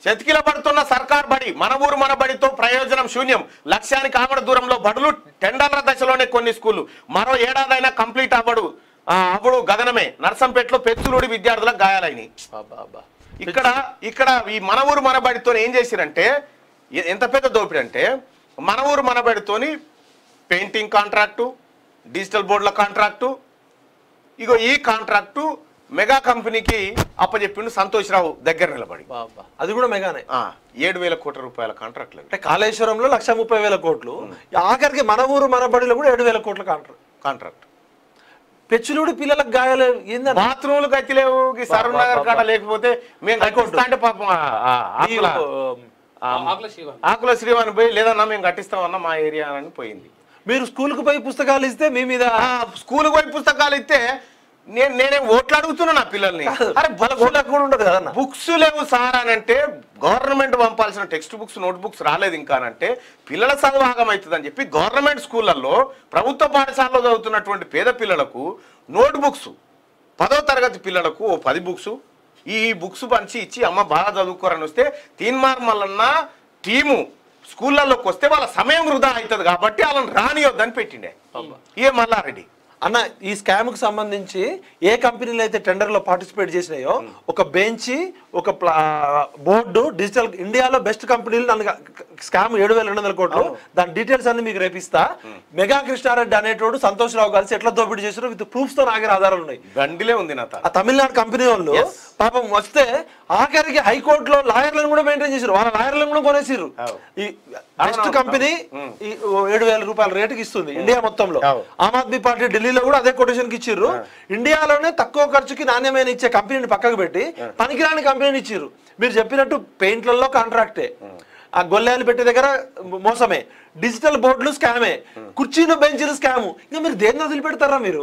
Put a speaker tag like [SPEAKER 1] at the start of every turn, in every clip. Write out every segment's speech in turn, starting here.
[SPEAKER 1] చతికిల పడుతున్న సర్కార్ బడి మన ఊరు మన బడితో ప్రయోజనం శూన్యం లక్ష్యానికి ఆమడ దూరంలో బడులు టెండర్ల దశలోనే కొన్ని స్కూళ్లు మరో ఏడాదైనా కంప్లీట్ అవ్వడు ఆ, అవ్వడు గగనమే నర్సంపేటలో పెచ్చులుడి విద్యార్థులకు గాయాలైనాయి
[SPEAKER 2] అబ్బా, అబ్బా.
[SPEAKER 1] ఇక్కడ ఇక్కడ ఈ మన ఊరు మన బడితో ఏం చేసిరంటే ఎ- ఎంత పెద్ద దోపిడీ అంటే మన ఊరు మన బడితోని పెయింటింగ్ కాంట్రాక్టు డిజిటల్ బోర్డుల కాంట్రాక్టు ఇగో ఈ కాంట్రాక్టు మెగా కంపెనీకి అప్పచెప్పిండు సంతోష్ రావు దగ్గర నిలబడి
[SPEAKER 2] అబ్బా, అబ్బా. అది కూడా మెగానే
[SPEAKER 1] ఆ, ఏడు వేల కోట్ల రూపాయల కాంట్రాక్ట్లు అవి.
[SPEAKER 2] అంటే కాళేశ్వరంలో లక్ష ముప్పై వేల కోట్లు ఆఖరికి మన ఊరు మన బడిలో కూడా ఏడు వేల కోట్ల కాంట్రాక్ట్
[SPEAKER 1] కాంట్రాక్ట్
[SPEAKER 2] పెచ్చులుడి పిల్లలకు గాయాలు ఏందని
[SPEAKER 1] బాత్రూములు గతిలేవు ఈ సరూర్ నగర్ కాడ లేకపోతే మేము కట్టిస్తా అంటే పాపం ఆ, ఆ, ఆకుల ఆ, ఆకుల శ్రీవాణి పోయి లేదన్నా మేము కట్టిస్తామన్నా మా ఏరియా అని పోయింది
[SPEAKER 2] మీరు స్కూల్కి పోయి పుస్తకాలు ఇస్తే మీ మీద
[SPEAKER 1] ఆ, స్కూల్ పోయి పుస్తకాలు ఇస్తే నేను నేనేం ఓట్లు అడుగుతున్నా నా పిల్లల్ని అరే
[SPEAKER 2] వాళ్ళ ఊళ్ళకి కూడా ఉండదు కదన్న
[SPEAKER 1] బుక్స్ లేవు సార్ అని అంటే గవర్నమెంట్ పంపాల్సిన టెక్స్ట్ బుక్స్ నోట్ బుక్స్ రాలేదు ఇంకా అని అంటే పిల్లల చదువు ఆగమవుతుంది అని చెప్పి గవర్నమెంట్ స్కూళ్ళల్లో ప్రభుత్వ పాఠశాలలో చదువుతున్నటువంటి పేద పిల్లలకు నోట్ బుక్స్ పదో తరగతి పిల్లలకు ఓ పది బుక్స్ ఈ బుక్స్ పంచి ఇచ్చి అమ్మ బాగా చదువుకోరని వస్తే తీన్మార్ మల్లన్న టీము స్కూళ్ళల్లోకి వస్తే వాళ్ళ సమయం వృధా అవుతుంది కాబట్టి వాళ్ళని రానియొద్దని పెట్టిండే ఏ మల్లారెడ్డి
[SPEAKER 2] అన్న ఈ స్కామ్ కు సంబంధించి ఏ కంపెనీలు అయితే టెండర్ లో పార్టిసిపేట్ చేసినాయో ఒక బెంచ్ ఒక ప్లా- బోర్డు డిజిటల్ ఇండియాలో బెస్ట్ కంపెనీలు నన్ను స్కామ్ ఏడు వేల రెండు వందల కోట్లు దాని డీటెయిల్స్ అన్ని మీకు రేపిస్తా మెగా కృష్ణారెడ్డి అనేటోడు సంతోష్ రావు కలిసి ఎట్లా దోపిడీ చేసారో విత్ ప్రూఫ్స్ తో నాగిన ఆధారాలు ఉన్నాయి
[SPEAKER 1] గండిలే ఉంది నా తాత.
[SPEAKER 2] ఆ తమిళనాడు కంపెనీ వాళ్ళు పాపం వస్తే ఆఖరికి హైకోర్టులో లాయర్లను కూడా మెయింటైన్ చేసారు వాళ్ళ లాయర్లను కూడా కొనేసిర్రు
[SPEAKER 1] అవు.
[SPEAKER 2] ఈ బెస్ట్ కంపెనీ ఈ ఏడు వేల రూపాయల రేటుకి ఇస్తుంది ఇండియా మొత్తంలో
[SPEAKER 1] అవు.
[SPEAKER 2] ఆమ్ ఆద్మీ పార్టీ ఢిల్లీలో కూడా అదే కొటేషన్ కి ఇచ్చిర్రు ఇండియాలోనే తక్కువ ఖర్చుకి నాణ్యమైన ఇచ్చే కంపెనీని పక్కకు పెట్టి పనికిరాని కంపెనీని ఇచ్చిర్రు మీరు చెప్పినట్టు పెయింట్లలో కాంట్రాక్టే ఆ గొల్లేలు పెట్టే దగ్గర మోసమే డిజిటల్ బోర్డులు స్కామే కుర్చీలు బెంచీలు స్కాము ఇంకా మీరు దేన్ని వదిలిపెడతారా మీరు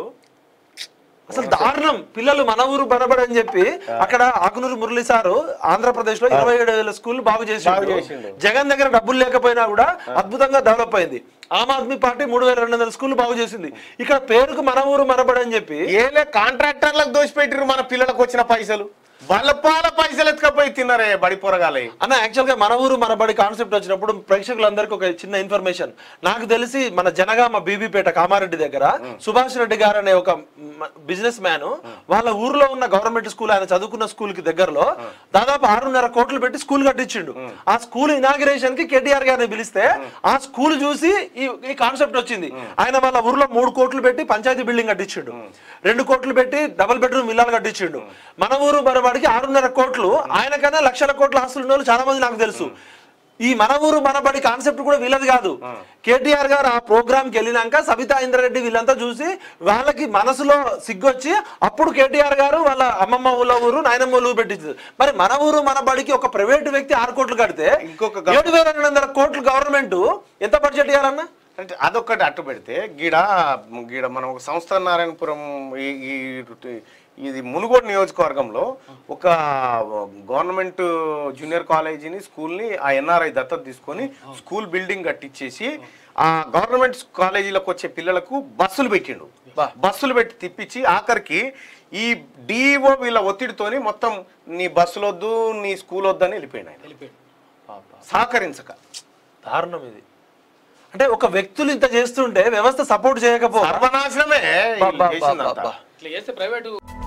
[SPEAKER 2] అసలు దారుణం పిల్లలు మన ఊరు బనబడి అని చెప్పి అక్కడ ఆకునూరు మురళి సారు ఆంధ్రప్రదేశ్ లో ఇరవై ఏడు వేల స్కూల్ బాగు
[SPEAKER 1] బాగు
[SPEAKER 2] చేసి
[SPEAKER 1] చేసిండు.
[SPEAKER 2] జగన్ దగ్గర డబ్బులు లేకపోయినా కూడా అద్భుతంగా డెవలప్ అయింది ఆమ్ ఆద్మీ పార్టీ మూడు వేల రెండు వందల స్కూల్ బాగు చేసింది ఇక్కడ పేరుకు మన ఊరు మనబడి అని చెప్పి
[SPEAKER 1] ఏలే కాంట్రాక్టర్లకు దోసిపెట్టిరు మన పిల్లలకు వచ్చిన పైసలు వాళ్ళ పాల పైసలు ఎత్తుకపోయి తిన్నారే బడి పొరగాలి
[SPEAKER 2] అన్న యాక్చువల్ గా మన ఊరు మన బడి కాన్సెప్ట్ వచ్చినప్పుడు ప్రేక్షకులందరికీ ఒక చిన్న ఇన్ఫర్మేషన్ నాకు తెలిసి మన జనగామ బీబీపేట కామారెడ్డి దగ్గర సుభాష్ రెడ్డి గారు అనే ఒక బిజినెస్ మ్యాన్ వాళ్ళ ఊర్లో ఉన్న గవర్నమెంట్ స్కూల్ ఆయన చదువుకున్న స్కూల్ కి దగ్గరలో దాదాపు ఆరున్నర కోట్లు పెట్టి స్కూల్ కట్టించిండు ఆ స్కూల్ ఇనాగ్రేషన్ కి కేటీఆర్ గారిని పిలిస్తే ఆ స్కూల్ చూసి ఈ ఈ కాన్సెప్ట్ వచ్చింది ఆయన వాళ్ళ ఊర్లో మూడు కోట్లు పెట్టి పంచాయతీ బిల్డింగ్ కట్టించిండు రెండు కోట్లు పెట్టి డబుల్ బెడ్రూమ్ ఇల్లాలు కట్టించిండు మన ఊరు మనబడికి ఆరున్నర కోట్లు ఆయనకన్నా లక్షల కోట్ల ఆస్తులు ఉన్న వాళ్ళు చాలా మంది నాకు తెలుసు ఈ మన ఊరు మనబడి కాన్సెప్ట్ కూడా వీళ్ళది కాదు కేటీఆర్ గారు ఆ ప్రోగ్రామ్ కి వెళ్ళినాక సబితా ఇంద్రారెడ్డి వీళ్ళంతా చూసి వాళ్ళకి మనసులో సిగ్గొచ్చి అప్పుడు కేటీఆర్ గారు వాళ్ళ అమ్మమ్మ ఊళ్ళ ఊరు నాయనమ్మ ఊరు పెట్టించారు మరి మన ఊరు మన బడికి ఒక ప్రైవేట్ వ్యక్తి ఆరు కోట్లు కడితే
[SPEAKER 1] ఇంకొక గవ-
[SPEAKER 2] ఏడు వేల రెండు వందల కోట్లు గవర్నమెంట్ ఎంత బడ్జెట్ ఇవ్వాలన్నా
[SPEAKER 1] అంటే అదొక్కటి అట్టు పెడితే గీడ గీడ మనం ఒక సంస్థ నారాయణపురం ఈ ఈ- ఇది మునుగోడు నియోజకవర్గంలో ఒక గవర్నమెంట్ జూనియర్ కాలేజీని స్కూల్ని ఆ ఎన్ఆర్ఐ దత్తత తీసుకొని స్కూల్ బిల్డింగ్ కట్టించేసి ఆ గవర్నమెంట్ కాలేజీలకు వచ్చే పిల్లలకు బస్సులు పెట్టిండు
[SPEAKER 2] బా.
[SPEAKER 1] బస్సులు పెట్టి తిప్పించి ఆఖరికి ఈ డిఓ వీళ్ళ ఒత్తిడితోని మొత్తం నీ బస్సులు వద్దు నీ స్కూల్ వద్దని వెళ్ళిపోయిన ఆయన సహకరించక
[SPEAKER 2] దారుణం ఇది అంటే ఒక వ్యక్తులు ఇంత చేస్తుంటే వ్యవస్థ సపోర్ట్ చేయకపో
[SPEAKER 1] సర్వనాశనమే
[SPEAKER 2] బా, బా, బా,
[SPEAKER 1] చేసిందంతా.
[SPEAKER 2] బా.
[SPEAKER 3] ఇట్లా చేస్తే ప్రైవేటు